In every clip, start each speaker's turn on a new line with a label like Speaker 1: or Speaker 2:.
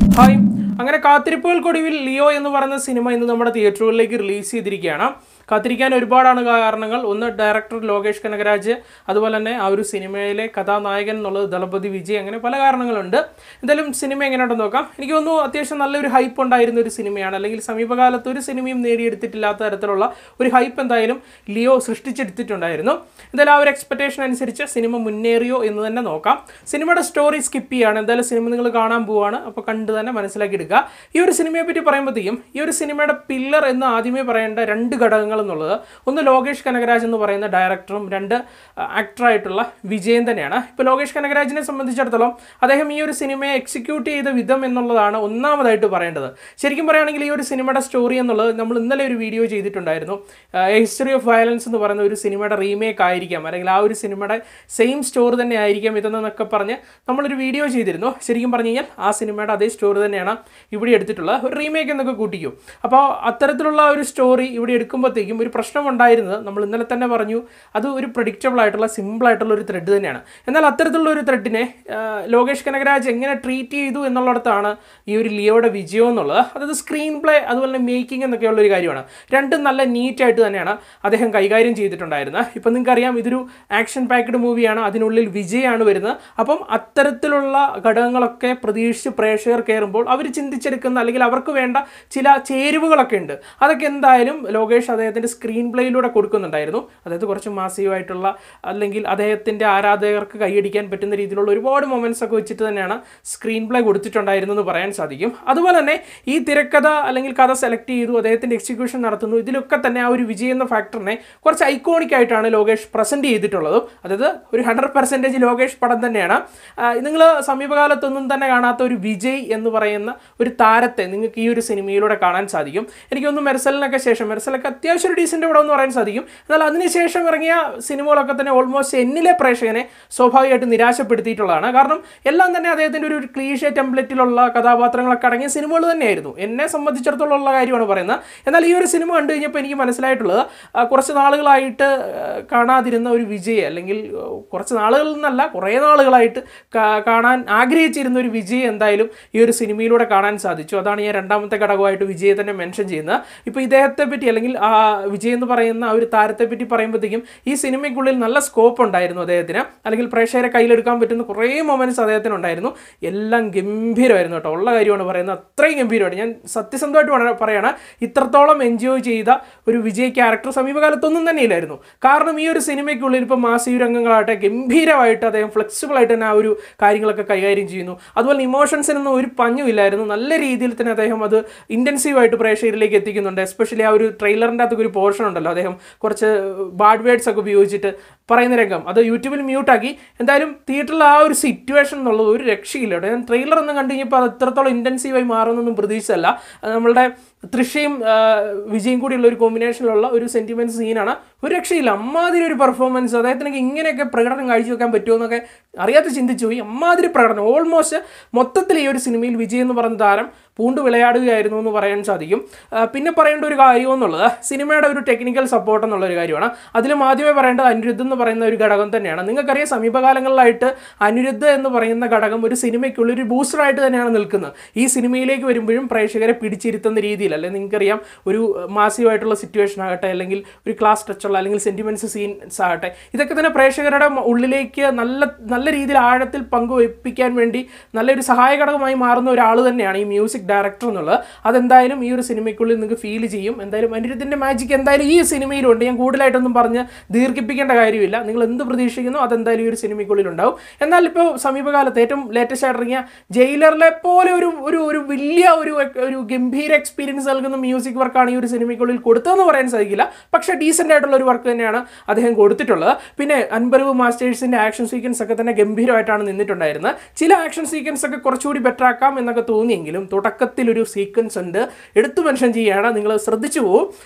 Speaker 1: hi അങ്ങനെ കാത്തിരിപ്പുകൾക്കൊടുവിൽ Leo എന്ന് പറയുന്ന സിനിമ ഇന്ന് നമ്മുടെ തിയേറ്ററുകളിലേക്ക് റിലീസ് ചെയ്തിരിക്കുകയാണ് കാത്തിരിക്കാൻ ഒരുപാടാണ് കാരണങ്ങൾ ഒന്ന് ഡയറക്ടർ ലോകേഷ് കനകരാജ് അതുപോലെ തന്നെ ആ ഒരു സിനിമയിലെ കഥാനായകൻ എന്നുള്ളത് ദളപതി വിജയ് അങ്ങനെ പല കാരണങ്ങളുണ്ട് എന്തായാലും സിനിമ എങ്ങനെയുണ്ടെന്ന് നോക്കാം എനിക്ക് തോന്നുന്നു അത്യാവശ്യം നല്ലൊരു ഹൈപ്പ് ഉണ്ടായിരുന്ന ഒരു സിനിമയാണ് അല്ലെങ്കിൽ സമീപകാലത്ത് ഒരു സിനിമയും നേടിയെടുത്തിട്ടില്ലാത്ത തരത്തിലുള്ള ഒരു ഹൈപ്പ് എന്തായാലും ലിയോ സൃഷ്ടിച്ചെടുത്തിട്ടുണ്ടായിരുന്നു എന്തായാലും ആ ഒരു എക്സ്പെക്ടേഷൻ അനുസരിച്ച് സിനിമ മുന്നേറിയോ എന്ന് തന്നെ നോക്കാം സിനിമയുടെ സ്റ്റോറി സ്കിപ്പ് ചെയ്യാണ് എന്തായാലും സിനിമ നിങ്ങൾ കാണാൻ പോവാണ് അപ്പോൾ കണ്ട് തന്നെ മനസ്സിലാക്കി എടുക്കുക ഈ ഒരു സിനിമയെ പറ്റി പറയുമ്പോഴത്തേക്കും ഈ ഒരു സിനിമയുടെ പില്ലർ എന്ന് ആദ്യമേ പറയേണ്ട രണ്ട് ഘടകങ്ങൾ എന്നുള്ളത് ഒന്ന് ലോകേഷ് കനകരാജ് എന്ന് പറയുന്ന ഡയറക്ടറും രണ്ട് ആക്ടറായിട്ടുള്ള വിജയൻ തന്നെയാണ് ഇപ്പോൾ ലോകേഷ് കനകരാജിനെ സംബന്ധിച്ചിടത്തോളം അദ്ദേഹം ഈ ഒരു സിനിമയെ എക്സിക്യൂട്ട് ചെയ്ത വിധം എന്നുള്ളതാണ് ഒന്നാമതായിട്ട് പറയേണ്ടത് ശരിക്കും പറയുകയാണെങ്കിൽ ഈ ഒരു സിനിമയുടെ സ്റ്റോറി എന്നുള്ളത് നമ്മൾ ഇന്നലെ ഒരു വീഡിയോ ചെയ്തിട്ടുണ്ടായിരുന്നു ഹിസ്റ്ററി ഓഫ് വയലൻസ് എന്ന് പറയുന്ന ഒരു സിനിമയുടെ റീമേക്ക് ആയിരിക്കാം അല്ലെങ്കിൽ ആ ഒരു സിനിമയുടെ സെയിം സ്റ്റോറി തന്നെ ആയിരിക്കാം ഇതെന്നൊക്കെ പറഞ്ഞ് നമ്മളൊരു വീഡിയോ ചെയ്തിരുന്നു ശരിക്കും പറഞ്ഞു കഴിഞ്ഞാൽ ആ സിനിമയുടെ അതേ സ്റ്റോറി തന്നെയാണ് ഇവിടെ എടുത്തിട്ടുള്ളത് ഒരു റീമേക്ക് എന്നൊക്കെ കൂട്ടിക്കും അപ്പോൾ അത്തരത്തിലുള്ള ഒരു സ്റ്റോറി ഇവിടെ എടുക്കുമ്പോഴത്തേക്കും ഒരു പ്രശ്നം ഉണ്ടായിരുന്നത് നമ്മൾ ഇന്നലെ തന്നെ പറഞ്ഞു അത് ഒരു പ്രഡിക്റ്റബിൾ ആയിട്ടുള്ള സിമ്പിൾ ആയിട്ടുള്ള ഒരു ത്രെഡ് തന്നെയാണ് എന്നാൽ അത്തരത്തിലുള്ള ഒരു ത്രെഡിനെ ലോകേഷ് കനകരാജ് എങ്ങനെ ട്രീറ്റ് ചെയ്തു എന്നുള്ളിടത്താണ് ഈ ഒരു ലിയോയുടെ വിജയം എന്നുള്ളത് അതായത് സ്ക്രീൻ പ്ലേ അതുപോലെ തന്നെ മേക്കിംഗ് എന്നൊക്കെയുള്ള ഒരു കാര്യമാണ് രണ്ടും നല്ല നീറ്റായിട്ട് തന്നെയാണ് അദ്ദേഹം കൈകാര്യം ചെയ്തിട്ടുണ്ടായിരുന്നത് ഇപ്പം നിങ്ങൾക്കറിയാം ഇതൊരു ആക്ഷൻ പാക്ഡ് മൂവിയാണ് അതിനുള്ളിൽ വിജയാണ് വരുന്നത് അപ്പം അത്തരത്തിലുള്ള ഘടകങ്ങളൊക്കെ പ്രതീക്ഷിച്ച് പ്രേക്ഷകർ കയറുമ്പോൾ അവർ ചിന്തിച്ചെടുക്കുന്ന അല്ലെങ്കിൽ അവർക്ക് വേണ്ട ചില ചേരുവകളൊക്കെ ഉണ്ട് അതൊക്കെ എന്തായാലും ലോകേഷ് അദ്ദേഹത്തിൻ്റെ സ്ക്രീൻ പ്ലേയിലൂടെ കൊടുക്കുന്നുണ്ടായിരുന്നു അതായത് കുറച്ച് മാസീവായിട്ടുള്ള അല്ലെങ്കിൽ അദ്ദേഹത്തിൻ്റെ ആരാധകർക്ക് കൈയടിക്കാൻ പറ്റുന്ന രീതിയിലുള്ള ഒരുപാട് മൊമെൻറ്റ്സ് ഒക്കെ വെച്ചിട്ട് തന്നെയാണ് സ്ക്രീൻ പ്ലേ കൊടുത്തിട്ടുണ്ടായിരുന്നു എന്ന് പറയാൻ സാധിക്കും അതുപോലെ തന്നെ ഈ തിരക്കഥ അല്ലെങ്കിൽ കഥ സെലക്ട് ചെയ്തു അദ്ദേഹത്തിൻ്റെ എക്സിക്യൂഷൻ നടത്തുന്നു ഇതിലൊക്കെ തന്നെ ആ ഒരു വിജയ് എന്ന ഫാക്ടറിനെ കുറച്ച് ഐക്കോണിക് ആയിട്ടാണ് ലോകേഷ് പ്രസൻറ്റ് ചെയ്തിട്ടുള്ളതും അതായത് ഒരു ഹൺഡ്രഡ് പെർസെൻറ്റേജ് ലോകേഷ് പടം തന്നെയാണ് നിങ്ങൾ സമീപകാലത്തൊന്നും തന്നെ കാണാത്ത ഒരു വിജയ് എന്ന് പറയുന്ന ഒരു താരത്തെ നിങ്ങൾക്ക് ഈ ഒരു സിനിമയിലൂടെ കാണാൻ സാധിക്കും എനിക്കൊന്നും മെർസലിനൊക്കെ ശേഷം മെർസലൊക്കെ അത്യാവശ്യം ഒരു ഡീസൻ്റ് പടം എന്ന് പറയാൻ സാധിക്കും എന്നാൽ അതിനുശേഷം ഇറങ്ങിയ സിനിമകളൊക്കെ തന്നെ ഓൾമോസ്റ്റ് എന്നിലെ പ്രേക്ഷകനെ സ്വാഭാവികമായിട്ട് നിരാശപ്പെടുത്തിയിട്ടുള്ളതാണ് കാരണം എല്ലാം തന്നെ അദ്ദേഹത്തിൻ്റെ ഒരു ക്ലീഷ ടെംപ്ലറ്റിലുള്ള കഥാപാത്രങ്ങളൊക്കെ അടങ്ങിയ സിനിമകൾ തന്നെയായിരുന്നു എന്നെ സംബന്ധിച്ചിടത്തോളം ഉള്ള കാര്യമാണ് പറയുന്നത് എന്നാൽ ഈ ഒരു സിനിമ കണ്ടു കഴിഞ്ഞപ്പോൾ എനിക്ക് മനസ്സിലായിട്ടുള്ളത് ആ, കുറച്ച് നാളുകളായിട്ട് ആ, കാണാതിരുന്ന ഒരു വിജയ് അല്ലെങ്കിൽ ആ, കുറച്ച് നാളുകളിൽ നിന്നല്ല കുറേ നാളുകളായിട്ട് കാ- കാണാൻ ആഗ്രഹിച്ചിരുന്ന ഒരു വിജയ് എന്തായാലും ഈ ഒരു സിനിമയിലൂടെ കാണാൻ സാധിച്ചു അതാണ് ഞാൻ രണ്ടാമത്തെ ഘടകമായിട്ട് വിജയെ തന്നെ മെൻഷൻ ചെയ്യുന്നത് ഇപ്പോൾ ഇദ്ദേഹത്തെ പറ്റി അല്ലെങ്കിൽ ആ വിജയ് എന്ന് പറയുന്ന ആ ഒരു താരത്തെ പറ്റി പറയുമ്പോഴത്തേക്കും ഈ സിനിമയ്ക്കുള്ളിൽ നല്ല സ്കോപ്പ് ഉണ്ടായിരുന്നു അദ്ദേഹത്തിന് അല്ലെങ്കിൽ പ്രേക്ഷകരെ കയ്യിലെടുക്കാൻ പറ്റുന്ന കുറേ മൊമെൻറ്റ്സ് അദ്ദേഹത്തിന് ഉണ്ടായിരുന്നു എല്ലാം ഗംഭീരമായിരുന്നു കേട്ടോ ഉള്ള കാര്യമാണ് പറയുന്നത് അത്രയും ഗംഭീരമായിട്ട് ഞാൻ സത്യസന്ധമായിട്ട് പറ- പറയാണ് ഇത്രത്തോളം എൻജോയ് ചെയ്ത ഒരു വിജയ് ക്യാരക്ടർ സമീപകാലത്തൊന്നും തന്നെ ഇല്ലായിരുന്നു കാരണം ഈ ഒരു സിനിമയ്ക്കുള്ളിൽ ഇപ്പോൾ മാസീവ് രംഗങ്ങളാകട്ടെ ഗംഭീരമായിട്ട് അദ്ദേഹം ഫ്ലെക്സിബിൾ ആയിട്ട് തന്നെ ആ ഒരു കാര്യങ്ങളൊക്കെ കൈകാര്യം ചെയ്യുന്നു അതുപോലെ ഇമോഷൻസിനൊന്നും ഒരു പഞ്ഞുമില്ലായിരുന്നു നല്ല രീതിയിൽ തന്നെ അദ്ദേഹം അത് ഇൻറ്റൻസീവായിട്ട് പ്രേക്ഷകരിലേക്ക് എത്തിക്കുന്നുണ്ട് എസ്പെഷ്യലി ആ ഒരു ട്രെയിലറിൻ്റെ അകത്തൊക്കെ ഒരു പോർഷൻ ഉണ്ടല്ലോ അദ്ദേഹം കുറച്ച് ബാഡ് വേർഡ്സ് ഒക്കെ ഉപയോഗിച്ചിട്ട് പറയുന്ന രംഗം അത് യൂട്യൂബിൽ മ്യൂട്ടാക്കി എന്തായാലും തിയേറ്ററിൽ ആ ഒരു സിറ്റുവേഷൻ എന്നുള്ളത് ഒരു രക്ഷയില്ല കേട്ടോ ഞാൻ ട്രെയിലർ ഒന്നും കണ്ടു കഴിഞ്ഞപ്പോൾ അത് എത്രത്തോളം ഇൻറ്റൻസീവായി മാറുന്നൊന്നും പ്രതീക്ഷിച്ചല്ല അത് നമ്മളുടെ തൃശ്ശയും ആ, വിജയും കൂടിയുള്ള ഒരു കോമ്പിനേഷനിലുള്ള ഒരു സെൻറ്റിമെൻറ്റ് സീനാണ് ഒരു രക്ഷയില്ല അമ്മാതിരി ഒരു പെർഫോമൻസ് അദ്ദേഹത്തിനൊക്കെ ഇങ്ങനെയൊക്കെ പ്രകടനം കാഴ്ചവെക്കാൻ പറ്റുമോ എന്നൊക്കെ അറിയാത്ത ചിന്തിച്ചു പോയി അമ്മാതിരി പ്രകടനം ഓൾമോസ്റ്റ് മൊത്തത്തിൽ ഈ ഒരു സിനിമയിൽ വിജയ് എന്ന് പറഞ്ഞ താരം പൂണ്ട് വിളയാടുകയായിരുന്നു എന്ന് പറയാൻ സാധിക്കും ആ, പിന്നെ പറയേണ്ട ഒരു കാര്യം എന്നുള്ളത് സിനിമയുടെ ഒരു ടെക്നിക്കൽ സപ്പോർട്ട് എന്നുള്ള ഒരു കാര്യമാണ് അതിലും ആദ്യമേ പറയേണ്ടത് അനിരുദ്ധ് എന്ന് പറയുന്ന ഒരു ഘടകം തന്നെയാണ് നിങ്ങൾക്കറിയാം സമീപകാലങ്ങളിലായിട്ട് അനിരുദ്ധ് എന്ന് പറയുന്ന ഘടകം ഒരു സിനിമയ്ക്കുള്ള ഒരു ബൂസ്റ്ററായിട്ട് തന്നെയാണ് നിൽക്കുന്നത് ഈ സിനിമയിലേക്ക് വരുമ്പോഴും പ്രേക്ഷകരെ പിടിച്ചിരുത്തുന്ന രീതിയിൽ അല്ലെങ്കിൽ നിങ്ങൾക്കറിയാം ഒരു മാസീവായിട്ടുള്ള സിറ്റുവേഷൻ ആകട്ടെ അല്ലെങ്കിൽ ഒരു ക്ലാസ് ടച്ചുള്ള അല്ലെങ്കിൽ സെൻറ്റിമെൻറ്റ്സ് സീൻസ് ആകട്ടെ ഇതൊക്കെ തന്നെ പ്രേക്ഷകരുടെ മ- ഉള്ളിലേക്ക് നല്ല നല്ല രീതിയിൽ ആഴത്തിൽ പങ്കുവയ്പ്പിക്കാൻ വേണ്ടി നല്ലൊരു സഹായഘടകമായി മാറുന്ന ഒരാൾ തന്നെയാണ് ഈ മ്യൂസിക് ഡയറക്ടർ എന്നുള്ളത് അതെന്തായാലും ഈ ഒരു സിനിമയ്ക്കുള്ളിൽ നിങ്ങൾക്ക് ഫീൽ ചെയ്യും എന്തായാലും അനിരുദ്ധിൻ്റെ മാജിക് എന്തായാലും ഈ സിനിമയിലുണ്ട് ഞാൻ കൂടുതലായിട്ടൊന്നും പറഞ്ഞ് ദീർഘിപ്പിക്കേണ്ട കാര്യമില്ല നിങ്ങൾ എന്ത് പ്രതീക്ഷിക്കുന്നു അതെന്തായാലും ഈ ഒരു സിനിമയ്ക്കുള്ളിൽ ഉണ്ടാവും എന്നാൽ ഇപ്പോൾ സമീപകാലത്ത് ഏറ്റവും ലേറ്റസ്റ്റ് ആയിട്ട് ഇറങ്ങിയ ജയിലറിലെ പോലെ ഒരു ഒരു ഒരു വലിയ ഒരു ഒരു ഗംഭീര എക്സ്പീരിയൻസ് നൽകുന്ന മ്യൂസിക് വർക്കാണ് ഈ ഒരു സിനിമയ്ക്കുള്ളിൽ കൊടുത്തതെന്ന് പറയാൻ സാധിക്കില്ല പക്ഷേ ഡീസൻ്റ് ആയിട്ടുള്ള ഒരു വർക്ക് തന്നെയാണ് അദ്ദേഹം കൊടുത്തിട്ടുള്ളത് പിന്നെ അൻപരവ് മാസ്റ്റേഴ്സിൻ്റെ ആക്ഷൻ സീക്വൻസ് ഒക്കെ തന്നെ ഗംഭീരമായിട്ടാണ് നിന്നിട്ടുണ്ടായിരുന്നത് ചില ആക്ഷൻ സീക്വൻസ് ഒക്കെ കുറച്ചുകൂടി ബെറ്റർ ആക്കാം എന്നൊക്കെ തോന്നിയെങ്കിലും തുടക്കത്തിൽ ഒരു സീക്വൻസ് ഉണ്ട് എടുത്തു മെൻഷൻ ചെയ്യുകയാണ് നിങ്ങൾ ശ്രദ്ധിച്ചു പോകും അതായത്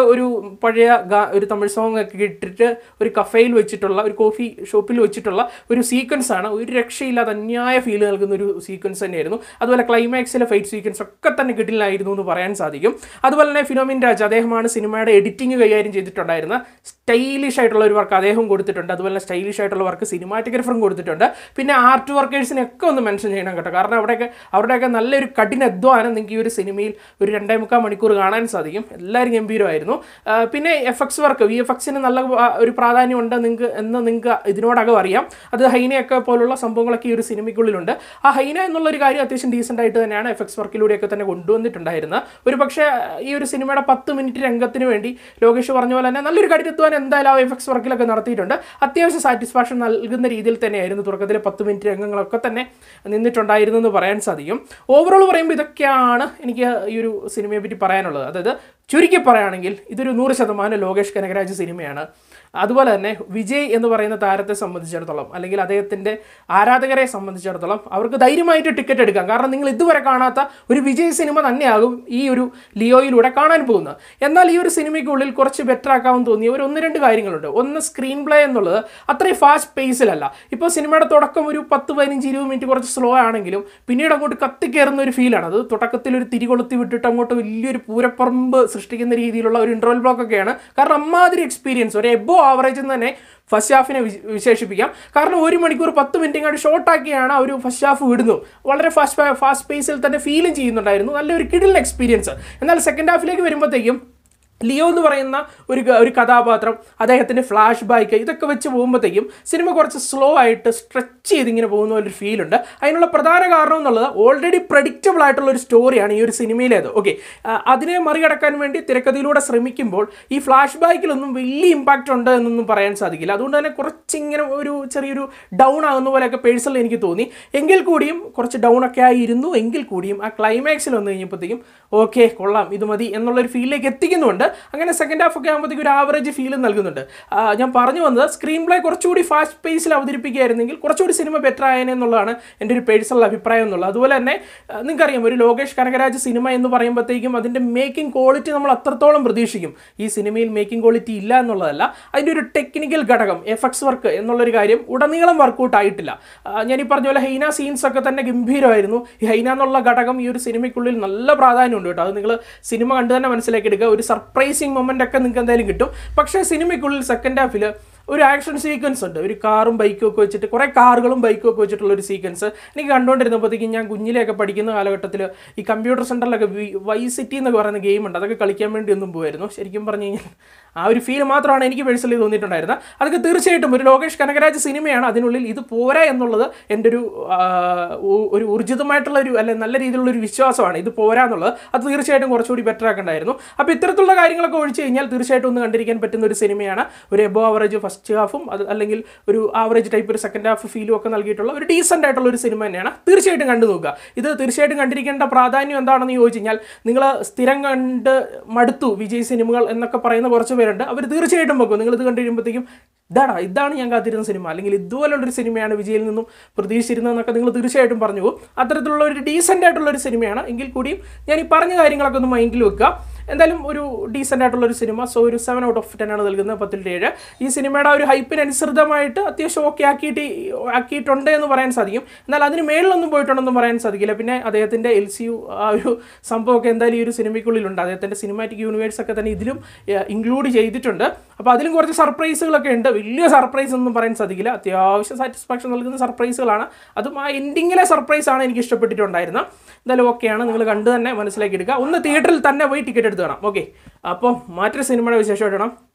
Speaker 1: ഒരു പഴയ ഗാ- ഒരു തമിഴ് സോങ് ഒക്കെ ഇട്ടിട്ട് ഒരു കഫയിൽ വെച്ചിട്ടുള്ള ഒരു കോഫി ഷോപ്പിൽ വെച്ചിട്ടുള്ള ഒരു സീക്വൻസ് ആണ് ഒരു രക്ഷയില്ലാതെ അന്യായ ഫീൽ നൽകുന്ന ഒരു സീക്വൻസ് തന്നെയായിരുന്നു അതുപോലെ ക്ലൈമാക്സിലെ ഫൈറ്റ് സീക്വൻസ് ഒക്കെ തന്നെ കിട്ടില്ലായിരുന്നു എന്ന് പറയാൻ സാധിക്കും അതുപോലെ തന്നെ ഫിനോമിൻ രാജ് അദ്ദേഹമാണ് സിനിമയുടെ എഡിറ്റിംഗ് കൈകാര്യം ചെയ്തിട്ടുണ്ടായിരുന്ന സ്റ്റൈലിഷ് ആയിട്ടുള്ള ഒരു വർക്ക് അദ്ദേഹം കൊടുത്തിട്ടുണ്ട് അതുപോലെ തന്നെ സ്റ്റൈലിഷ് ആയിട്ടുള്ള വർക്ക് സിനിമാറ്റോഗ്രാഫറും കൊടുത്തിട്ടുണ്ട് പിന്നെ ആർട്ട് വർക്കേഴ്സിനൊക്കെ ഒന്ന് മെൻഷൻ ചെയ്യണം കേട്ടോ കാരണം അവിടെയൊക്കെ അവരുടെയൊക്കെ നല്ലൊരു കഠിന അധ്വാനം നിങ്ങൾക്ക് ഈ ഒരു സിനിമയിൽ ഒരു രണ്ടേ മുക്കാൽ മണിക്കൂർ കാണാൻ സാധിക്കും എല്ലാവരും ഗംഭീരമായിരുന്നു ആ, പിന്നെ F X work V F എക്സിന് നല്ല ആ, ഒരു പ്രാധാന്യമുണ്ട് നിങ്ങൾക്ക് എന്ന് നിങ്ങൾക്ക് ഇതിനോടകം അറിയാം അത് ഹൈനയൊക്കെ പോലുള്ള സംഭവങ്ങളൊക്കെ ഈ ഒരു സിനിമയ്ക്കുള്ളിലുണ്ട് ആ ഹൈന എന്നുള്ളൊരു കാര്യം അത്യാവശ്യം ഡീസൻ്റ് ആയിട്ട് തന്നെയാണ് എഫ് എക്സ് വർക്കിലൂടെയൊക്കെ തന്നെ കൊണ്ടുവന്നിട്ടുണ്ടായിരുന്നത് ഒരു പക്ഷേ ഈ ഒരു സിനിമയുടെ പത്ത് മിനിറ്റ് രംഗത്തിന് വേണ്ടി ലോകേഷ് പറഞ്ഞ പോലെ തന്നെ നല്ലൊരു കഠിനത്വാൻ എന്തായാലും ആ എഫ് എക്സ് വർക്കിലൊക്കെ നടത്തിയിട്ടുണ്ട് അത്യാവശ്യം സാറ്റിസ്ഫാക്ഷൻ നൽകുന്ന രീതിയിൽ തന്നെയായിരുന്നു തുടക്കത്തിലെ പത്ത് മിനിറ്റ് രംഗങ്ങളൊക്കെ തന്നെ നിന്നിട്ടുണ്ടായിരുന്നു എന്ന് പറയാൻ സാധിക്കും ഓവറോൾ പറയുമ്പോൾ ഇതൊക്കെയാണ് എനിക്ക് ഈ ഒരു സിനിമയെ പറ്റി പറയാനുള്ളത് അതായത് ചുരുക്കി പറയുകയാണെങ്കിൽ ഇതൊരു നൂറ് ശതമാനം ലോകേഷ് കനകരാജ് സിനിമയാണ് അതുപോലെ തന്നെ വിജയ് എന്ന് പറയുന്ന താരത്തെ സംബന്ധിച്ചിടത്തോളം അല്ലെങ്കിൽ അദ്ദേഹത്തിൻ്റെ ആരാധകരെ സംബന്ധിച്ചിടത്തോളം അവർക്ക് ധൈര്യമായിട്ട് ടിക്കറ്റ് എടുക്കാം കാരണം നിങ്ങൾ ഇതുവരെ കാണാത്ത ഒരു വിജയ് സിനിമ തന്നെയാകും ഈ ഒരു ലിയോയിലൂടെ കാണാൻ പോകുന്നത് എന്നാൽ ഈ ഒരു സിനിമയ്ക്കുള്ളിൽ കുറച്ച് ബെറ്റർ ആക്കാമെന്ന് തോന്നിയ ഒരു ഒന്ന് രണ്ട് കാര്യങ്ങളുണ്ട് ഒന്ന് സ്ക്രീൻ പ്ലേ എന്നുള്ളത് അത്രയും ഫാസ്റ്റ് പേസിലല്ല ഇപ്പോൾ സിനിമയുടെ തുടക്കം ഒരു പത്ത് പതിനഞ്ച് ഇരുപത് മിനിറ്റ് കുറച്ച് സ്ലോ ആണെങ്കിലും പിന്നീട് അങ്ങോട്ട് കത്തിക്കയറുന്ന ഒരു ഫീലാണ് അത് തുടക്കത്തിൽ ഒരു തിരികൊളുത്തി വിട്ടിട്ട് അങ്ങോട്ട് വലിയൊരു പൂരപ്പറമ്പ് സൃഷ്ടിക്കുന്ന രീതിയിലുള്ള ഒരു ഇൻ്റർവൽ ബ്ലോക്ക് ഒക്കെയാണ് കാരണം അമ്മാതിരി എക്സ്പീരിയൻസ് ഒരു എബോ ആവറേജ് എന്ന് തന്നെ ഫസ്റ്റ് ഹാഫിനെ വിശ- വിശേഷിപ്പിക്കാം കാരണം ഒരു മണിക്കൂർ പത്ത് മിനിറ്റ് ഇങ്ങോട്ട് ഷോർട്ടാക്കിയാണ് ആ ഒരു ഫസ്റ്റ് ഹാഫ് വിടുന്നു വളരെ ഫാസ്റ്റ് ഫാസ്റ്റ് പേസിൽ തന്നെ ഫീലും ചെയ്യുന്നുണ്ടായിരുന്നു നല്ലൊരു കിടിലൻ എക്സ്പീരിയൻസ് എന്നാൽ സെക്കൻഡ് ഹാഫിലേക്ക് വരുമ്പോഴത്തേക്കും ലിയോ എന്ന് പറയുന്ന ഒരു ഗ- ഒരു കഥാപാത്രം അദ്ദേഹത്തിൻ്റെ ഫ്ലാഷ് ബാക്ക് ഇതൊക്കെ വെച്ച് പോകുമ്പോഴത്തേക്കും സിനിമ കുറച്ച് സ്ലോ ആയിട്ട് സ്ട്രെച്ച് ചെയ്ത് ഇങ്ങനെ പോകുന്ന ഒരു ഫീൽ ഉണ്ട് അതിനുള്ള പ്രധാന കാരണം എന്നുള്ളത് ഓൾറെഡി പ്രഡിക്റ്റബിൾ ആയിട്ടുള്ള ഒരു സ്റ്റോറിയാണ് ഈ ഒരു സിനിമയിലേത് ഓക്കെ അതിനെ മറികടക്കാൻ വേണ്ടി തിരക്കഥയിലൂടെ ശ്രമിക്കുമ്പോൾ ഈ ഫ്ലാഷ് ബാക്കിലൊന്നും വലിയ ഇമ്പാക്റ്റ് ഉണ്ട് എന്നൊന്നും പറയാൻ സാധിക്കില്ല അതുകൊണ്ട് തന്നെ കുറച്ചിങ്ങനെ ഒരു ചെറിയൊരു ഡൗൺ ആകുന്ന പോലെയൊക്കെ പേഴ്സണൽ എനിക്ക് തോന്നി എങ്കിൽ കൂടിയും കുറച്ച് ഡൗൺ ഒക്കെ ആയിരുന്നു എങ്കിൽ കൂടിയും ആ ക്ലൈമാക്സിൽ വന്നു കഴിഞ്ഞപ്പോഴത്തേക്കും ഓക്കെ കൊള്ളാം ഇത് മതി എന്നുള്ളൊരു ഫീലിലേക്ക് എത്തിക്കുന്നുണ്ട് അങ്ങനെ സെക്കൻഡ് ഹാഫ് ഒക്കെ ആകുമ്പോഴത്തേക്കും ഒരു ആവറേജ് ഫീൽ നൽകുന്നുണ്ട് ആ, ഞാൻ പറഞ്ഞു വന്നത് സ്ക്രീൻ പ്ലേ കുറച്ചുകൂടി ഫാസ്റ്റ് പേസിൽ അവതരിപ്പിക്കുകയായിരുന്നെങ്കിൽ കുറച്ചുകൂടി സിനിമ ബെറ്റർ ആയേനെ എന്നുള്ളതാണ് എൻ്റെ ഒരു പേഴ്സണൽ അഭിപ്രായം എന്നുള്ളത് അതുപോലെ തന്നെ ആ, നിങ്ങൾക്കറിയാം ഒരു ലോകേഷ് കനകരാജ് സിനിമ എന്ന് പറയുമ്പോഴത്തേക്കും അതിൻ്റെ മേക്കിംഗ് ക്വാളിറ്റി നമ്മൾ അത്രത്തോളം പ്രതീക്ഷിക്കും ഈ സിനിമയിൽ മേക്കിംഗ് ക്വാളിറ്റി ഇല്ല എന്നുള്ളതല്ല അതിൻ്റെ ഒരു ടെക്നിക്കൽ ഘടകം എഫ് എക്സ് വർക്ക് എന്നുള്ളൊരു കാര്യം ഉടനീളം വർക്കൗട്ട് ആയിട്ടില്ല ആ, ഞാൻ ഈ പറഞ്ഞ പോലെ ഹൈന സീൻസ് ഒക്കെ തന്നെ ഗംഭീരമായിരുന്നു ഈ ഹൈന എന്നുള്ള ഘടകം ഈ ഒരു സിനിമയ്ക്കുള്ളിൽ നല്ല പ്രാധാന്യമുണ്ട് കേട്ടോ അത് നിങ്ങൾ സിനിമ കണ്ടു തന്നെ മനസ്സിലാക്കി എടുക്കുക ഒരു സർപ്രൈസിങ് മൊമെൻ്റ് ഒക്കെ നിങ്ങൾക്ക് എന്തായാലും കിട്ടും പക്ഷേ സിനിമയ്ക്കുള്ളിൽ സെക്കൻഡ് ഹാഫിൽ ഒരു ആക്ഷൻ സീക്വൻസ് ഉണ്ട് ഒരു കാറും ബൈക്കും ഒക്കെ വെച്ചിട്ട് കുറേ കാറുകളും ബൈക്കും ഒക്കെ വെച്ചിട്ടുള്ള ഒരു സീക്വൻസ് എനിക്ക് കണ്ടുകൊണ്ടിരുന്നപ്പോഴത്തേക്കും ഞാൻ കുഞ്ഞിലെയൊക്കെ പഠിക്കുന്ന കാലഘട്ടത്തിൽ ഈ കമ്പ്യൂട്ടർ സെൻറ്ററിലൊക്കെ വൈ സിറ്റി എന്നൊക്കെ പറയുന്ന ഗെയിം ഉണ്ട് അതൊക്കെ കളിക്കാൻ വേണ്ടി ഒന്നും പോയിരുന്നു ശരിക്കും പറഞ്ഞു കഴിഞ്ഞാൽ ആ ഒരു ഫീൽ മാത്രമാണ് എനിക്ക് പേഴ്സണലി തോന്നിയിട്ടുണ്ടായിരുന്നത് അതൊക്കെ തീർച്ചയായിട്ടും ഒരു ലോകേഷ് കനകരാജ് സിനിമയാണ് അതിനുള്ളിൽ ഇത് പോരാ എന്നുള്ളത് എൻ്റെ ഒരു ആ, ഉ- ഒരു ഊർജിതമായിട്ടുള്ള ഒരു അല്ലെ നല്ല രീതിയിലുള്ള ഒരു വിശ്വാസമാണ് ഇത് പോരാ എന്നുള്ളത് അത് തീർച്ചയായിട്ടും കുറച്ചുകൂടി ബെറ്റർ ആക്കണ്ടായിരുന്നു അപ്പോൾ ഇത്തരത്തിലുള്ള കാര്യങ്ങളൊക്കെ ഒഴിച്ച് കഴിഞ്ഞാൽ തീർച്ചയായിട്ടും ഒന്ന് കണ്ടിരിക്കാൻ പറ്റുന്ന ഒരു സിനിമയാണ് ഒരു എബോ ആവറേജ് ഫസ്റ്റ് ഹാഫും അത് അല്ലെങ്കിൽ ഒരു ആവറേജ് ടൈപ്പ് ഒരു സെക്കൻഡ് ഹാഫ് ഫീലും ഒക്കെ നൽകിയിട്ടുള്ള ഒരു ഡീസൻ്റ് ആയിട്ടുള്ള ഒരു സിനിമ തന്നെയാണ് തീർച്ചയായിട്ടും കണ്ടു നോക്കുക ഇത് തീർച്ചയായിട്ടും കണ്ടിരിക്കേണ്ട പ്രാധാന്യം എന്താണെന്ന് ചോദിച്ചു കഴിഞ്ഞാൽ നിങ്ങൾ സ്ഥിരം കണ്ട് മടുത്തു വിജയ് സിനിമകൾ എന്നൊക്കെ പറയുന്ന കുറച്ച് പേരുണ്ട് അവർ തീർച്ചയായിട്ടും വെക്കും നിങ്ങൾ ഇത് കണ്ടു കഴിയുമ്പോഴത്തേക്കും ഇതാടാ ഇതാണ് ഞാൻ കാത്തിരുന്ന സിനിമ അല്ലെങ്കിൽ ഇതുപോലുള്ളൊരു സിനിമയാണ് വിജയിൽ നിന്നും പ്രതീക്ഷിച്ചിരുന്നതെന്നൊക്കെ നിങ്ങൾ തീർച്ചയായിട്ടും പറഞ്ഞു പോകും അത്തരത്തിലുള്ള ഒരു ഡീസൻ്റ് ആയിട്ടുള്ള ഒരു സിനിമയാണ് എങ്കിൽ കൂടിയും ഞാൻ ഈ പറഞ്ഞ കാര്യങ്ങളൊക്കെ ഒന്ന് മൈൻഡിൽ വെക്കുക എന്തായാലും ഒരു ഡീസൻ്റ് ആയിട്ടുള്ള ഒരു സിനിമ സോ ഒരു സെവൻ ഔട്ട് ഓഫ് ടെൻ ആണ് നൽകുന്നത് പത്തിൽ ഏഴ് ഈ സിനിമയുടെ ആ ഒരു ഹൈപ്പിന് അനുസൃതമായിട്ട് അത്യാവശ്യം ഓക്കെ ആക്കിയിട്ട് ആക്കിയിട്ടുണ്ട് എന്ന് പറയാൻ സാധിക്കും എന്നാൽ അതിന് മേളിലൊന്നും പോയിട്ടുണ്ടെന്നും പറയാൻ സാധിക്കില്ല പിന്നെ അദ്ദേഹത്തിൻ്റെ എൽ സി യു ആ ഒരു സംഭവമൊക്കെ എന്തായാലും ഈ ഒരു സിനിമയ്ക്കുള്ളിലുണ്ട് അദ്ദേഹത്തിൻ്റെ സിനിമാറ്റിക് യൂണിവേഴ്സ് ഒക്കെ തന്നെ ഇതിലും ഇൻക്ലൂഡ് ചെയ്തിട്ടുണ്ട് അപ്പോൾ അതിലും കുറച്ച് സർപ്രൈസുകളൊക്കെ ഉണ്ട് വലിയ സർപ്രൈസ് ഒന്നും പറയാൻ സാധിക്കില്ല അത്യാവശ്യം സാറ്റിസ്ഫാക്ഷൻ നൽകുന്ന സർപ്രൈസുകളാണ് അതും ആ എൻഡിങ്ങിലെ സർപ്രൈസ് ആണ് എനിക്ക് ഇഷ്ടപ്പെട്ടിട്ടുണ്ടായിരുന്നത് എന്തായാലും ഓക്കെയാണ് നിങ്ങൾ കണ്ടു തന്നെ മനസ്സിലാക്കി എടുക്കുക ഒന്ന് തിയേറ്ററിൽ തന്നെ പോയി ടിക്കറ്റ് എടുത്ത് കാണാം ഓക്കെ അപ്പോൾ മറ്റൊരു സിനിമയുടെ വിശേഷമായിട്ട് കാണാം